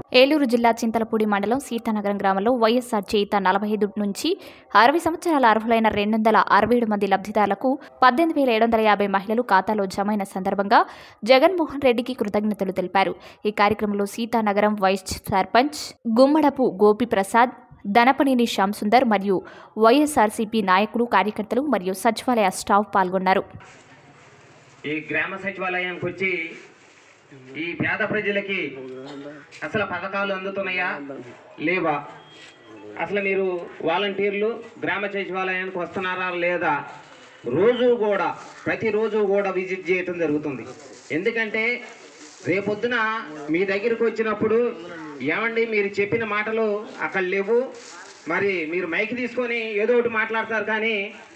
ఏలూరు జిల్లా చింతలపూడి మండలం సీతానగరం గ్రామంలో వైఎస్ఆర్ చేయిత నలభై ఐదు నుంచి అరవై సంవత్సరాల అర్హులైన రెండు వందల అరవై ఏడు మంది లబ్ధిదారులకు పద్దెనిమిది వేల ఏడు వందల యాభై మహిళలు ఖాతాలో జమైన సందర్భంగా జగన్మోహన్ రెడ్డికి కృతజ్ఞతలు తెలిపారు ఈ కార్యక్రమంలో సీతానగరం వైస్ సర్పంచ్ గుమ్మడపు గోపిప్రసాద్ దనపనేని శ్యామ్ సుందర్ మరియు వైఎస్ఆర్సీపీ నాయకులు కార్యకర్తలు మరియు సచివాలయ స్టాఫ్ పాల్గొన్నారు ఈ గ్రామ సచివాలయానికి వచ్చి ఈ పేద ప్రజలకి అసలు పథకాలు అందుతున్నాయా లేవా అసలు మీరు వాలంటీర్లు గ్రామ సచివాలయానికి వస్తున్నారా లేదా రోజు కూడా ప్రతిరోజు కూడా విజిట్ చేయటం జరుగుతుంది ఎందుకంటే రేపొద్దున మీ దగ్గరికి వచ్చినప్పుడు ఏమండి మీరు చెప్పిన మాటలు అక్కడ లేవు మరి మీరు మైక్ తీసుకొని ఏదో ఒకటి మాట్లాడతారు కానీ